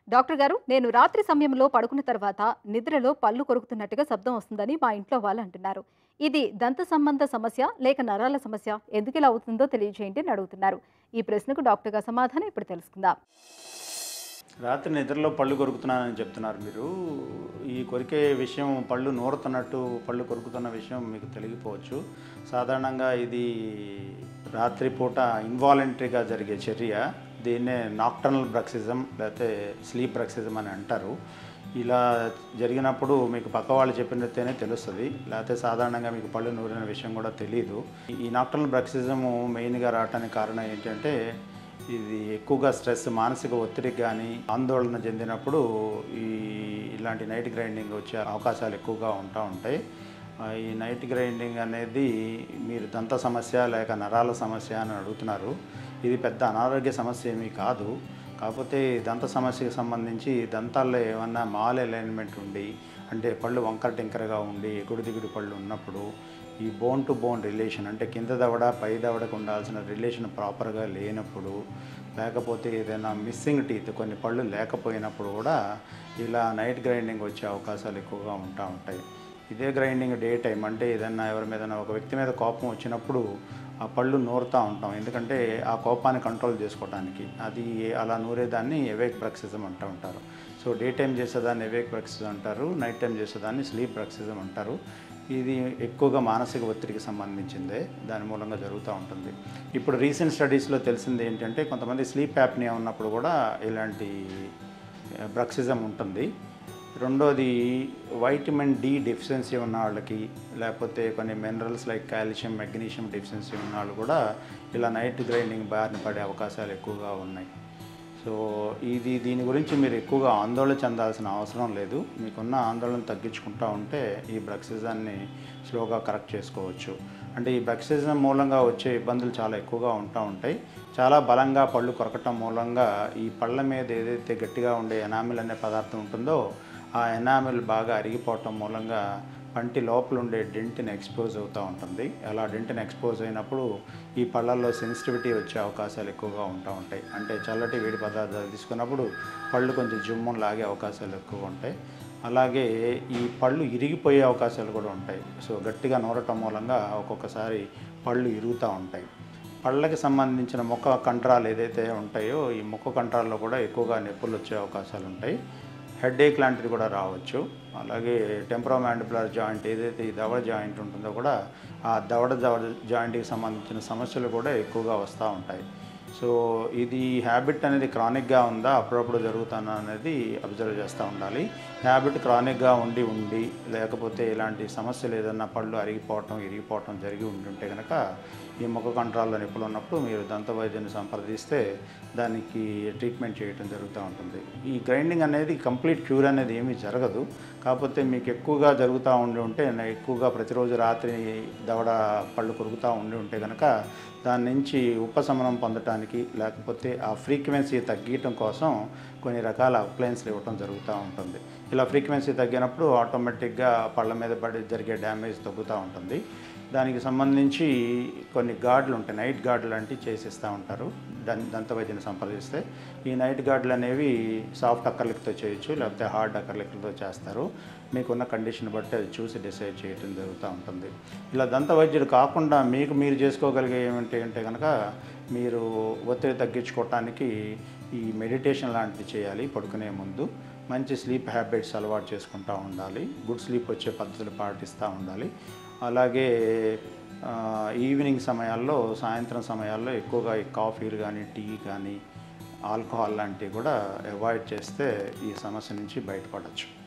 doctor గారు నేను రాత్రి సమయంలో పడుకున్న తర్వాత నిద్రలో పళ్ళు కొరుకుతున్నట్టుగా శబ్దం వస్తుందని మా ఇంట్లో వాళ్ళు అంటున్నారు ఇది దంత సంబంధ సమస్య లేక నరాల సమస్య ఎందుకు ఇలా అవుతుందో తెలియజేయండి అని అడుగుతున్నారు ఈ ప్రశ్నకు డాక్టర్ గారు సమాధానం ఇప్పుడు తెలుసుకుందాం రాత్రి నిద్రలో పళ్ళు కొరుకుతున్నానని చెప్తున్నారు మీరు ఈ కొరికే విషయం పళ్ళు నూరుతున్నట్టు పళ్ళు కొరుకుతున్న విషయం మీకు తెలియకపోవచ్చు సాధారణంగా ఇది రాత్రిపూట ఇన్వాలంటరీగా జరిగే చర్య దీన్నే నాక్టర్నల్ బ్రక్సిజం లేకపోతే స్లీప్ బ్రక్సిజం అని అంటారు ఇలా జరిగినప్పుడు మీకు పక్క వాళ్ళు చెప్పినట్టేనే తెలుస్తుంది లేకపోతే సాధారణంగా మీకు పళ్ళు నూరిన విషయం కూడా తెలియదు ఈ నాక్టర్నల్ బ్రక్సిజము మెయిన్గా రావడానికి కారణం ఏంటంటే ఇది ఎక్కువగా స్ట్రెస్ మానసిక ఒత్తిడికి కానీ ఆందోళన చెందినప్పుడు ఈ ఇలాంటి నైట్ గ్రైండింగ్ వచ్చే అవకాశాలు ఎక్కువగా ఉంటా ఉంటాయి ఆ, ఈ నైట్ గ్రైండింగ్ అనేది మీరు దంత సమస్య లేక నరాల సమస్య అని అడుగుతున్నారు ఇది పెద్ద అనారోగ్య సమస్య ఏమీ కాదు కాకపోతే ఈ దంత సమస్యకి సంబంధించి దంతాల్లో ఏమన్నా మాల్ అలైన్మెంట్ ఉండి అంటే పళ్ళు వంకర టింకరగా ఉండి ఎగుడు దిగుడు పళ్ళు ఉన్నప్పుడు ఈ బోన్ టు బోన్ రిలేషన్ అంటే కింద దవడ పై దవడకు ఉండాల్సిన రిలేషన్ ప్రాపర్గా లేనప్పుడు లేకపోతే ఏదైనా మిస్సింగ్ టీత్ కొన్ని పళ్ళు లేకపోయినప్పుడు కూడా ఇలా నైట్ గ్రైండింగ్ వచ్చే అవకాశాలు ఎక్కువగా ఉంటా ఉంటాయి ఇదే గ్రైండింగ్ డే టైం అంటే ఏదైనా ఎవరి మీద ఒక వ్యక్తి మీద కోపం వచ్చినప్పుడు ఆ పళ్ళు నూరుతూ ఉంటాం ఎందుకంటే ఆ కోపాన్ని కంట్రోల్ చేసుకోవడానికి అది అలా నూరేదాన్ని ఎవేక్ బ్రక్సిజం అంటూ ఉంటారు సో డే టైం చేసేదాన్ని ఎవేక్ బ్రక్సిజం అంటారు నైట్ టైం చేసేదాన్ని స్లీప్ బ్రక్సిజం అంటారు ఇది ఎక్కువగా మానసిక ఒత్తిడికి సంబంధించిందే దాని మూలంగా జరుగుతూ ఉంటుంది ఇప్పుడు రీసెంట్ స్టడీస్లో తెలిసింది ఏంటంటే కొంతమంది స్లీప్ యాప్నియా ఉన్నప్పుడు కూడా ఇలాంటి బ్రక్సిజం ఉంటుంది రెండోది వైటమిన్ డి డెఫిషియన్సీ ఉన్న వాళ్ళకి లేకపోతే కొన్ని minerals like calcium magnesium deficiency ఉన్న వాళ్ళు కూడా ఇలా నైట్ గ్రైండింగ్ బారిన పడే అవకాశాలు ఎక్కువగా ఉన్నాయి సో ఇది దీని గురించి మీరు ఎక్కువగా ఆందోళన చెందాల్సిన అవసరం లేదు మీకున్న ఆందోళన తగ్గించుకుంటూ ఉంటే ఈ బ్రక్సిజాన్ని స్లోగా కరెక్ట్ చేసుకోవచ్చు అంటే ఈ బ్రక్సిజం మూలంగా వచ్చే ఇబ్బందులు చాలా ఎక్కువగా ఉంటూ ఉంటాయి చాలా బలంగా పళ్ళు కొరకటం మూలంగా ఈ పళ్ళ మీద ఏదైతే గట్టిగా ఉండే ఎనామిల్ అనే పదార్థం ఉంటుందో ఆ ఎనామిల్ బాగా అరిగిపోవటం మూలంగా పంటి లోపల ఉండే డెంట్ని ఎక్స్పోజ్ అవుతూ ఉంటుంది అలా డెంట్ని ఎక్స్పోజ్ అయినప్పుడు ఈ పళ్ళల్లో సెన్సిటివిటీ వచ్చే అవకాశాలు ఎక్కువగా ఉంటూ ఉంటాయి అంటే చల్లటి వేడి పదార్థాలు తీసుకున్నప్పుడు పళ్ళు కొంచెం జుమ్మం లాగే అవకాశాలు ఎక్కువ ఉంటాయి అలాగే ఈ పళ్ళు ఇరిగిపోయే అవకాశాలు కూడా ఉంటాయి సో గట్టిగా నూరటం మూలంగా ఒక్కొక్కసారి పళ్ళు ఇరుగుతూ ఉంటాయి పళ్ళకి సంబంధించిన ముఖ కంట్రాలు ఏదైతే ఉంటాయో ఈ ముఖ కంట్రాల్లో కూడా ఎక్కువగా నొప్పులు వచ్చే అవకాశాలు ఉంటాయి హెడేక్ లాంటిది కూడా రావచ్చు అలాగే టెంపరోమాండిబులర్ జాయింట్ ఏదైతే ఈ దవడ జాయింట్ ఉంటుందో కూడా ఆ దవడ దవడ జాయింట్కి సంబంధించిన సమస్యలు కూడా ఎక్కువగా వస్తూ ఉంటాయి సో ఇది హ్యాబిట్ అనేది క్రానిక్గా ఉందా అప్పుడప్పుడు జరుగుతానా అనేది అబ్జర్వ్ చేస్తూ ఉండాలి హ్యాబిట్ క్రానిక్గా ఉండి ఉండి లేకపోతే ఇలాంటి సమస్యలు ఏదన్నా పళ్ళు అరిగిపోవటం ఇరిగిపోవటం జరిగి ఉంటుంటే కనుక ఈ ముఖ కంట్రాల్లో నిపుణులు ఉన్నప్పుడు మీరు దంత వైద్యుని సంప్రదిస్తే దానికి ట్రీట్మెంట్ చేయడం జరుగుతూ ఉంటుంది ఈ గ్రైండింగ్ అనేది కంప్లీట్ క్యూర్ అనేది ఏమీ జరగదు కాకపోతే మీకు ఎక్కువగా జరుగుతూ ఉండి ఉంటే నా- ఎక్కువగా ప్రతిరోజు రాత్రి దవడ పళ్ళు కొరుకుతూ ఉండి ఉంటే కనుక దాని నుంచి ఉపశమనం పొందటానికి లేకపోతే ఆ ఫ్రీక్వెన్సీ తగ్గించడం కోసం కొన్ని రకాల అప్లయన్స్లు ఇవ్వటం జరుగుతూ ఉంటుంది ఇలా ఫ్రీక్వెన్సీ తగ్గినప్పుడు ఆటోమేటిక్గా పళ్ళ మీద పడి జరిగే డ్యామేజ్ తగ్గుతూ ఉంటుంది దానికి సంబంధించి కొన్ని గార్డులు ఉంటాయి నైట్ గార్డులు లాంటివి చేసిస్తూ ఉంటారు దం దంత వైద్యుని సంప్రదిస్తే ఈ నైట్ గార్డులు అనేవి సాఫ్ట్ అక్కర్లిక్తో చేయొచ్చు లేకపోతే హార్డ్ అక్కర్లిక్లతో చేస్తారు మీకున్న కండిషన్ బట్టి అది చూసి డిసైడ్ చేయడం జరుగుతూ ఉంటుంది ఇలా దంత వైద్యుడు కాకుండా మీకు మీరు చేసుకోగలిగే ఏమంటే అంటే కనుక మీరు ఒత్తిడి తగ్గించుకోవటానికి ఈ మెడిటేషన్ లాంటివి చేయాలి పడుకునే ముందు మంచి స్లీప్ హ్యాబిట్స్ అలవాటు చేసుకుంటూ ఉండాలి గుడ్ స్లీప్ వచ్చే పద్ధతులు పాటిస్తూ ఉండాలి అలాగే ఆ, ఈవినింగ్ సమయాల్లో సాయంత్రం సమయాల్లో ఎక్కువగా ఈ కాఫీలు కానీ టీ కానీ ఆల్కహాల్ లాంటివి కూడా అవాయిడ్ చేస్తే ఈ సమస్య నుంచి బయటపడవచ్చు